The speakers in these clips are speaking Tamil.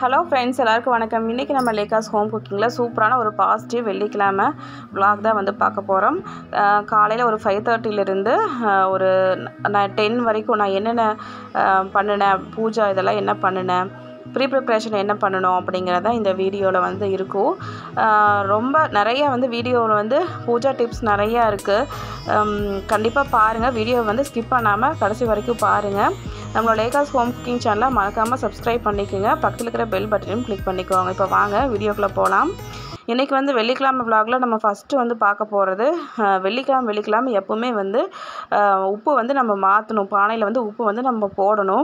ஹலோ ஃப்ரெண்ட்ஸ் எல்லாருக்கும் வணக்கம் இன்றைக்கி நம்ம லேக்காஸ் ஹோம் குக்கிங்கில் சூப்பரான ஒரு பாசிட்டிவ் வெள்ளிக்கிழமை vlog தான் வந்து பார்க்க போகிறோம் காலையில் ஒரு ஃபைவ் தேர்ட்டிலேருந்து ஒரு நான் டென் வரைக்கும் நான் என்னென்ன அஹ், பண்ணினேன் பூஜா இதெல்லாம் என்ன பண்ணினேன் ப்ரீ ப்ரிப்ரேஷன் என்ன பண்ணணும் அப்படிங்கிறத இந்த வீடியோவில் வந்து இருக்கும் அஹ், ரொம்ப நிறைய வந்து வீடியோவில் வந்து பூஜா டிப்ஸ் நிறையா இருக்குது கண்டிப்பாக பாருங்கள் வீடியோ வந்து ஸ்கிப் பண்ணாமல் கடைசி வரைக்கும் பாருங்கள் நம்மளோட லேகாஸ் ஹோம் குக்கிங் சேனலை மறக்காமல் சப்ஸ்கிரைப் பண்ணிக்கோங்க பக்கத்தில் இருக்கிற பெல் பட்டனையும் கிளிக் பண்ணிக்கோங்க இப்போ வாங்க வீடியோக்குள்ளே போகலாம் இன்றைக்கி வந்து வெள்ளிக்கிழமை vlogல நம்ம ஃபஸ்ட்டு வந்து பார்க்க போகிறது வெள்ளிக்கிழமை வெள்ளிக்கிழமை எப்போவுமே வந்து அஹ், உப்பு வந்து நம்ம மாற்றணும் பானையில் வந்து உப்பு வந்து நம்ம போடணும்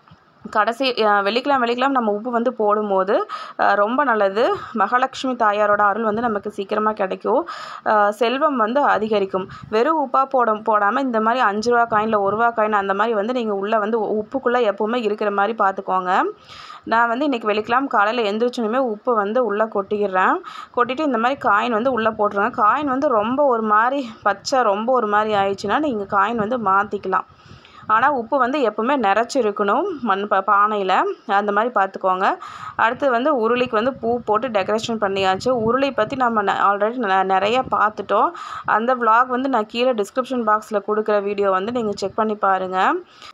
கடைசி அஹ், வெள்ளிக்கிழமை வெள்ளிக்கிழமை நம்ம உப்பு வந்து போடும்போது அஹ், ரொம்ப நல்லது மகாலட்சுமி தாயாரோட அருள் வந்து நமக்கு சீக்கிரமாக கிடைக்கும் அஹ், செல்வம் வந்து அதிகரிக்கும் வெறும் உப்பாக போட போடாமல் இந்த மாதிரி அஞ்சு ரூபா காயினில் ஒரு ரூபா காயின் அந்த மாதிரி வந்து நீங்கள் உள்ளே வந்து உப்புக்குள்ளே எப்போவுமே இருக்கிற மாதிரி பார்த்துக்கோங்க நான் வந்து இன்றைக்கி வெள்ளிக்கிழமை காலையில் எந்திரிச்சோனுமே உப்பு வந்து உள்ளே கொட்டிக்கிறேன் கொட்டிட்டு இந்த மாதிரி காயின் வந்து உள்ளே போட்டுருங்க காயின் வந்து ரொம்ப ஒரு மாதிரி பச்சை ரொம்ப ஒரு மாதிரி ஆயிடுச்சுன்னா நீங்கள் காயின் வந்து மாற்றிக்கலாம் ஆனால் உப்பு வந்து எப்பவுமே நிறச்சி இருக்கணும் மண் ப பானையில் அந்த மாதிரி பார்த்துக்கோங்க அடுத்து வந்து உருளிக்கு வந்து பூ போட்டு டெக்கரேஷன் பண்ணியாச்சு உருளி பற்றி நம்ம ஆல்ரெடி நிறைய பார்த்துட்டோம் அந்த vlog வந்து நான் கீழே டிஸ்கிரிப்ஷன் பாக்ஸில் கொடுக்குற வீடியோ வந்து நீங்கள் செக் பண்ணி பாருங்கள்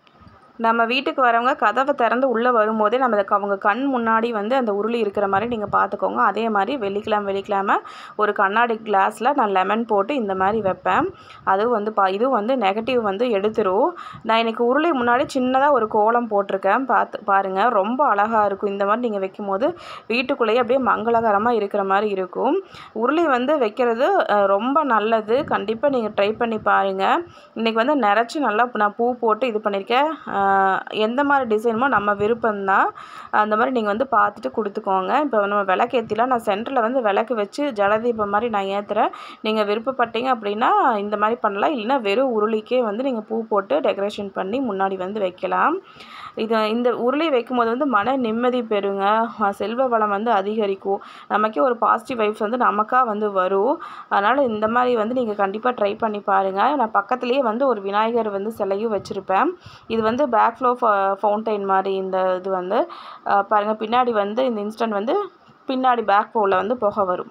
நம்ம வீட்டுக்கு வரவங்க கதவை திறந்து உள்ளே வரும்போதே நம்ம அதுக்கு அவங்க கண் முன்னாடி வந்து அந்த உருளி இருக்கிற மாதிரி நீங்கள் பார்த்துக்கோங்க அதே மாதிரி வெள்ளிக்கிழமை வெள்ளிக்கிழமை ஒரு கண்ணாடி கிளாஸில் நான் லெமன் போட்டு இந்த மாதிரி வைப்பேன் அதுவும் வந்து பா இதுவும் வந்து நெகட்டிவ் வந்து எடுத்துரும் நான் இன்னைக்கு உருளி முன்னாடி சின்னதாக ஒரு கோலம் போட்டிருக்கேன் பார்த்து பாருங்கள் ரொம்ப அழகாக இருக்கும் இந்த மாதிரி நீங்கள் வைக்கும்போது வீட்டுக்குள்ளேயே அப்படியே மங்களகரமாக இருக்கிற மாதிரி இருக்கும் உருளி வந்து வைக்கிறது அஹ், ரொம்ப நல்லது கண்டிப்பாக நீங்கள் ட்ரை பண்ணி பாருங்கள் இன்றைக்கி வந்து நிறச்சி நல்லா நான் பூ போட்டு இது பண்ணியிருக்கேன் அஹ், எந்த மாதிரி டிசைனுமோ நம்ம விருப்பம்தான் அந்த மாதிரி நீங்கள் வந்து பார்த்துட்டு கொடுத்துக்கோங்க இப்போ நம்ம விளக்கு ஏற்றிலாம் நான் சென்டரில் வந்து விளக்கு வச்சு ஜலதீபம் மாதிரி நான் ஏற்றுறேன் நீங்கள் விருப்பப்பட்டீங்க அப்படின்னா இந்த மாதிரி பண்ணலாம் இல்லைன்னா வெறும் உருளிக்கே வந்து நீங்கள் பூ போட்டு டெக்கரேஷன் பண்ணி முன்னாடி வந்து வைக்கலாம் இது இந்த உருளை வைக்கும்போது வந்து மன நிம்மதி பெறுங்க அஹ் செல்வ வளம் வந்து அதிகரிக்கும் நமக்கே ஒரு பாசிட்டிவ் வைப்ஸ் வந்து நமக்காக வந்து வரும் அதனால் இந்த மாதிரி வந்து நீங்கள் கண்டிப்பாக ட்ரை பண்ணி பாருங்கள் நான் பக்கத்துலேயே வந்து ஒரு விநாயகர் வந்து சிலையும் வச்சுருப்பேன் இது வந்து பேக் ஃப்ளோ ஃபவுண்டைன் மாதிரி இந்த இது வந்து அஹ் பாருங்கள் பின்னாடி வந்து இந்த இன்ஸ்டன்ட் வந்து பின்னாடி பேக் ஃப்ளோவில் வந்து புகை வரும்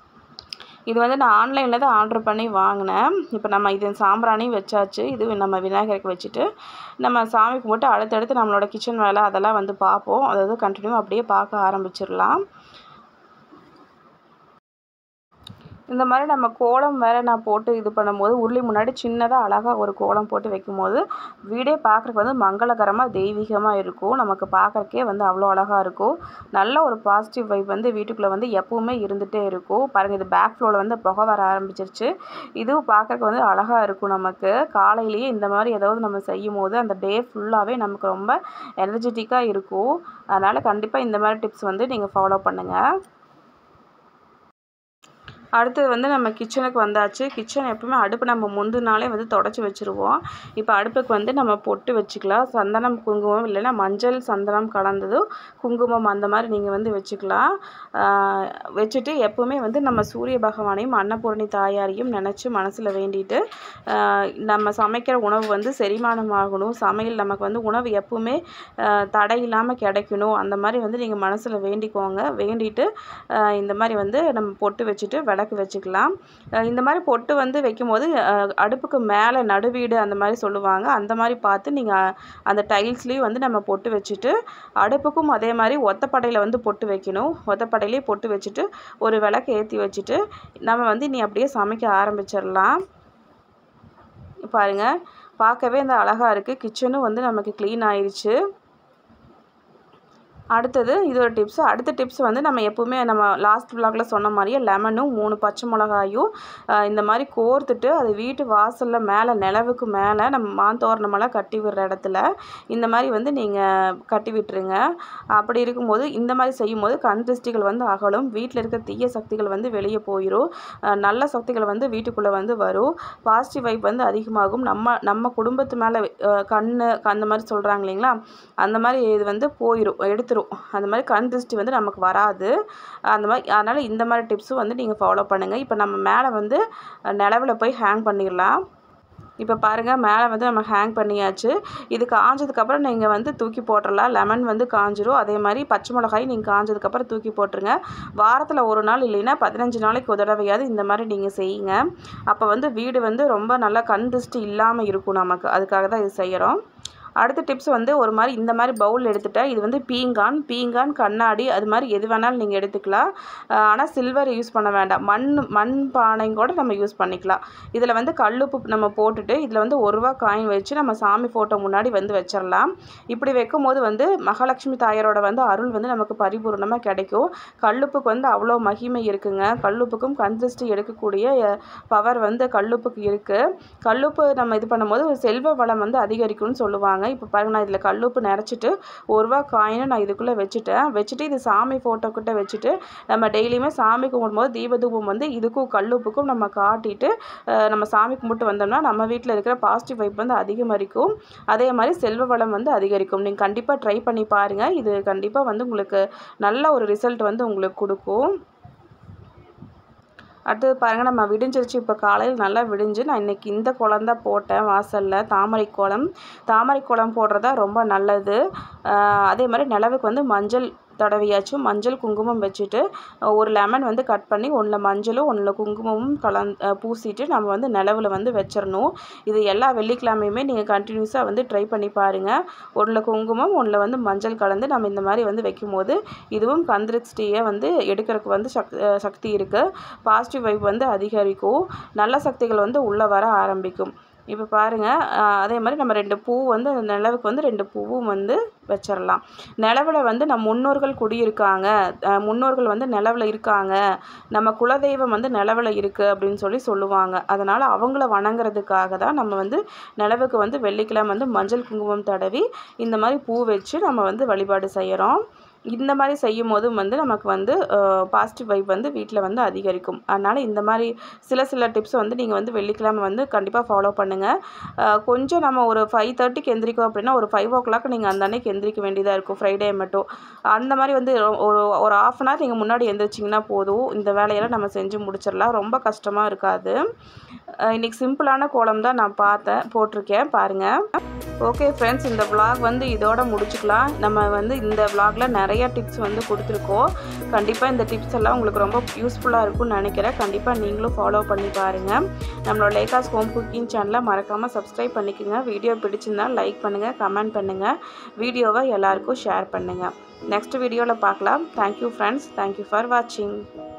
இது வந்து நான் ஆன்லைனில் தான் ஆர்டர் பண்ணி வாங்கினேன் இப்போ நம்ம இது சாம்பிராணியும் வச்சாச்சு இது நம்ம விநாயகருக்கு வச்சுட்டு நம்ம சாமி கும்பிட்டு அடுத்தடுத்து நம்மளோட கிச்சன் வேலை அதெல்லாம் வந்து பார்ப்போம் அதாவது கண்டினியூ அப்படியே பார்க்க ஆரம்பிச்சிடலாம் இந்த மாதிரி நம்ம கோலம் வேறு நான் போட்டு இது பண்ணும்போது உருளி முன்னாடி சின்னதாக அழகாக ஒரு கோலம் போட்டு வைக்கும்போது வீடே பார்க்குறக்கு வந்து மங்களகரமாக தெய்வீகமாக இருக்கும் நமக்கு பார்க்குறக்கே வந்து அவ்வளோ அழகாக இருக்கும் நல்ல ஒரு பாசிட்டிவ் வைப் வந்து வீட்டுக்குள்ளே வந்து எப்பவுமே இருந்துகிட்டே இருக்கும் பாருங்கள் இது பேக் ஃப்ளோவில் வந்து புகை வர ஆரம்பிச்சிருச்சு இதுவும் பார்க்குறக்கு வந்து அழகாக இருக்கும் நமக்கு காலையிலேயே இந்த மாதிரி ஏதாவது நம்ம செய்யும் போது அந்த டே ஃபுல்லாகவே நமக்கு ரொம்ப எனர்ஜெட்டிக்காக இருக்கும் அதனால் கண்டிப்பாக இந்த மாதிரி டிப்ஸ் வந்து நீங்கள் ஃபாலோ பண்ணுங்கள் அடுத்தது வந்து நம்ம கிச்சனுக்கு வந்தாச்சு கிச்சன் எப்பவுமே அடுப்பு நம்ம முந்தின நாளே வந்து தொடச்சி வச்சுருவோம் இப்போ அடுப்புக்கு வந்து நம்ம பொட்டு வச்சுக்கலாம் சந்தனம் குங்குமம் இல்லைன்னா மஞ்சள் சந்தனம் கலந்தது குங்குமம் அந்த மாதிரி நீங்கள் வந்து வச்சுக்கலாம் ஆஹ் வச்சுட்டு எப்பவுமே வந்து நம்ம சூரிய பகவானையும் அன்னபூரணி தாயாரையும் நினச்சி மனசில் வேண்டிட்டு ஆஹ் நம்ம சமைக்கிற உணவு வந்து செரிமானம் ஆகணும் சமையல் நமக்கு வந்து உணவு எப்பவுமே ஆஹ் தடை இல்லாமல் கிடைக்கணும் அந்த மாதிரி வந்து நீங்கள் மனசில் வேண்டிக்கோங்க வேண்டிட்டு ஆஹ் இந்த மாதிரி வந்து நம்ம பொட்டு வச்சுட்டு விளக்கு வச்சுக்கலாம் ஆஹ் இந்த மாதிரி பொட்டு வந்து வைக்கும்போது ஆஹ் அடுப்புக்கு மேலே நடுவீடு அந்த மாதிரி சொல்லுவாங்க அந்த மாதிரி பார்த்து நீங்கள் அந்த டைல்ஸ்லேயும் வந்து நம்ம பொட்டு வச்சுட்டு அடுப்புக்கும் அதே மாதிரி ஒத்தப்படையில் வந்து பொட்டு வைக்கணும் ஒத்தப்படையிலே பொட்டு வச்சுட்டு ஒரு விளக்கு ஏற்றி வச்சுட்டு நம்ம வந்து நீ அப்படியே சமைக்க ஆரம்பிச்சிடலாம் பாருங்கள் பார்க்கவே இந்த அழகாக இருக்குது கிச்சனும் வந்து நமக்கு க்ளீன் ஆயிடுச்சு அடுத்தது இது ஒரு டிப்ஸ் அடுத்த டிப்ஸ் வந்து நம்ம எப்போவுமே நம்ம லாஸ்ட் vlogல சொன்ன மாதிரியே லெமனும் மூணு பச்சை மிளகாயும் ஆஹ் இந்த மாதிரி கோர்த்துட்டு அது வீட்டு வாசலில் மேலே நிலவுக்கு மேலே நம்ம மாந்தோரணமெல்லாம் கட்டி விடுற இடத்துல இந்த மாதிரி வந்து நீங்கள் கட்டி விட்டுருங்க அப்படி இருக்கும்போது இந்த மாதிரி செய்யும்போது கண் திருஷ்டிகள் வந்து அகலும் வீட்டில் இருக்க தீய சக்திகள் வந்து வெளியே போயிடும் ஆஹ் நல்ல சக்திகள் வந்து வீட்டுக்குள்ளே வந்து வரும் பாசிட்டிவ் வைப் வந்து அதிகமாகும் நம்ம நம்ம குடும்பத்து மேலே கண் அந்த மாதிரி சொல்கிறாங்க இல்லைங்களா அந்த மாதிரி இது வந்து போயிடும் எடுத்துரும் அந்த மாதிரி கண் திருஷ்டி வந்து நமக்கு வராது அந்த மாதிரி அதனால் இந்த மாதிரி டிப்ஸும் வந்து நீங்கள் ஃபாலோ பண்ணுங்கள் இப்போ நம்ம மேலே வந்து நிலவில் போய் ஹேங் பண்ணிடலாம் இப்போ பாருங்கள் மேலே வந்து நம்ம ஹேங் பண்ணியாச்சு இது காஞ்சதுக்கப்புறம் நீங்கள் வந்து தூக்கி போட்டுடலாம் லெமன் வந்து காஞ்சிரும் அதே மாதிரி பச்சை மிளகாய் நீங்கள் காஞ்சதுக்கப்புறம் தூக்கி போட்டுருங்க வாரத்தில் ஒரு நாள் இல்லைன்னா பதினஞ்சு நாளைக்கு ஒரு தடவையாவது இந்த மாதிரி நீங்கள் செய்யுங்க அப்போ வந்து வீடு வந்து ரொம்ப நல்லா கண் திருஷ்டி இல்லாமல் இருக்கும் நமக்கு அதுக்காக தான் இது செய்கிறோம் அடுத்த டிப்ஸ் வந்து ஒரு மாதிரி இந்த மாதிரி பவுல் எடுத்துட்டேன் இது வந்து பீங்கான் பீங்கான் கண்ணாடி அது மாதிரி எது வேணாலும் நீங்கள் எடுத்துக்கலாம் ஆனால் சில்வர் யூஸ் பண்ண வேண்டாம் மண் மண் பானையும் கூட நம்ம யூஸ் பண்ணிக்கலாம் இதில் வந்து கல்லுப்பு நம்ம போட்டுட்டு இதில் வந்து ஒரு ரூபா காயின் வச்சு நம்ம சாமி ஃபோட்டோ முன்னாடி வந்து வச்சிடலாம் இப்படி வைக்கும் போது வந்து மகாலட்சுமி தாயாரோட வந்து அருள் வந்து நமக்கு பரிபூர்ணமாக கிடைக்கும் கல்லுப்புக்கு வந்து அவ்வளோ மகிமை இருக்குங்க கல்லுப்புக்கும் கண் திருஷ்டி எடுக்கக்கூடிய பவர் வந்து கல்லுப்புக்கு இருக்குது கல்லுப்பு நம்ம இது பண்ணும்போது செல்வ வளம் வந்து அதிகரிக்கும்னு சொல்லுவாங்க இப்போ பாருங்க நான் இதில் கல்லுப்பு நிறச்சிட்டு ஒரு ரூபா காயினை நான் இதுக்குள்ளே வச்சுட்டேன் வச்சுட்டு இது சாமி ஃபோட்டோ கிட்ட வச்சுட்டு நம்ம டெய்லியுமே சாமி கும்பிடும்போது தீபதூபம் வந்து இதுக்கும் கல்லுப்புக்கும் நம்ம காட்டிட்டு அஹ், நம்ம சாமி கும்பிட்டு வந்தோம்னா நம்ம வீட்டில் இருக்கிற பாசிட்டிவ் வைப் வந்து அதிகரிக்கும் அதே மாதிரி செல்வ வளம் வந்து அதிகரிக்கும் நீங்கள் கண்டிப்பாக ட்ரை பண்ணி பாருங்கள் இது கண்டிப்பாக வந்து உங்களுக்கு நல்ல ஒரு ரிசல்ட் வந்து உங்களுக்கு கொடுக்கும் அடுத்தது பாருங்கள் நம்ம விடிஞ்சிருச்சு இப்போ காலையில் நல்லா விடிஞ்சு நான் இன்றைக்கி இந்த குளம் தான் போட்டேன் வாசலில் தாமரை கோலம் தாமரை கோலம் போடுறதா ரொம்ப நல்லது ஆஹ் அதே மாதிரி நிலவுக்கு வந்து மஞ்சள் தடவியாச்சும் மஞ்சள் குங்குமம் வச்சுட்டு அஹ் ஒரு லெமன் வந்து கட் பண்ணி ஒன்றில் மஞ்சளும் ஒன்றில் குங்குமமும் கலந் அஹ் பூசிட்டு நம்ம வந்து நிலவில் வந்து வச்சிடணும் இது எல்லா வெள்ளிக்கிழமையுமே நீங்கள் கண்டினியூஸாக வந்து ட்ரை பண்ணி பாருங்கள் ஒன்றில் குங்குமம் ஒன்றில் வந்து மஞ்சள் கலந்து நம்ம இந்த மாதிரி வந்து வைக்கும்போது இதுவும் கந்திருஷ்டியை வந்து எடுக்கிறதுக்கு வந்து சக் அஹ் சக்தி இருக்குது பாசிட்டிவ் வைப் வந்து அதிகரிக்கும் நல்ல சக்திகள் வந்து உள்ளே வர ஆரம்பிக்கும் இப்போ பாருங்கள் அதே மாதிரி நம்ம ரெண்டு பூ வந்து அந்த நிலவுக்கு வந்து ரெண்டு பூவும் வந்து வச்சிடலாம் நிலவில் வந்து நம்ம முன்னோர்கள் குடியிருக்காங்க அஹ் முன்னோர்கள் வந்து நிலவில் இருக்காங்க நம்ம குலதெய்வம் வந்து நிலவில் இருக்குது அப்படின்னு சொல்லி சொல்லுவாங்க அதனால் அவங்கள வணங்குறதுக்காக தான் நம்ம வந்து நிலவுக்கு வந்து வெள்ளிக்கிழமை வந்து மஞ்சள் குங்குமம் தடவி இந்த மாதிரி பூ வச்சு நம்ம வந்து வழிபாடு செய்கிறோம் இந்த மாதிரி செய்யும் போதும் வந்து நமக்கு வந்து பாசிட்டிவ் வைப் வந்து வீட்டில் வந்து அதிகரிக்கும் அதனால் இந்த மாதிரி சில சில டிப்ஸ் வந்து நீங்கள் வந்து வெள்ளிக்கிழமை வந்து கண்டிப்பாக ஃபாலோ பண்ணுங்கள் கொஞ்சம் நம்ம ஒரு ஃபைவ் தேர்ட்டிக்கு எந்திரிக்கோம் அப்படின்னா ஒரு ஃபைவ் ஓ கிளாக் நீங்கள் அந்த அன்னைக்கு எந்திரிக்க வேண்டியதாக இருக்கும் ஃப்ரைடே மட்டும் அந்த மாதிரி வந்து ரொ- ஒரு ஒரு ஆஃப் அன் ஹவர் நீங்கள் முன்னாடி எந்திரிச்சிங்கன்னா போதும் இந்த வேலையெல்லாம் நம்ம செஞ்சு முடிச்சிடலாம் ரொம்ப கஷ்டமாக இருக்காது அஹ் இன்னைக்கு சிம்பிளான கோலம் தான் நான் பார்த்தேன் போட்டிருக்கேன் பாருங்கள் ஓகே ஃப்ரெண்ட்ஸ் இந்த vlog வந்து இதோட முடிச்சுக்கலாம் நம்ம வந்து இந்த vlogல நிறைய டிப்ஸ் வந்து கொடுத்துருக்கோம் கண்டிப்பாக இந்த டிப்ஸ் எல்லாம் உங்களுக்கு ரொம்ப யூஸ்ஃபுல்லாக இருக்கும்னு நினைக்கிறேன் கண்டிப்பாக நீங்களும் ஃபாலோ பண்ணி பாருங்கள் நம்மளோட லேகாஸ் ஹோம் குக்கிங் சேனலை மறக்காமல் சப்ஸ்கிரைப் பண்ணிக்கோங்க வீடியோ பிடிச்சிருந்தா லைக் பண்ணுங்கள் கமெண்ட் பண்ணுங்கள் வீடியோவை எல்லாருக்கும் ஷேர் பண்ணுங்கள் நெக்ஸ்ட் வீடியோவில் பார்க்கலாம் தேங்க்யூ ஃப்ரெண்ட்ஸ் தேங்க்யூ ஃபார் வாட்சிங்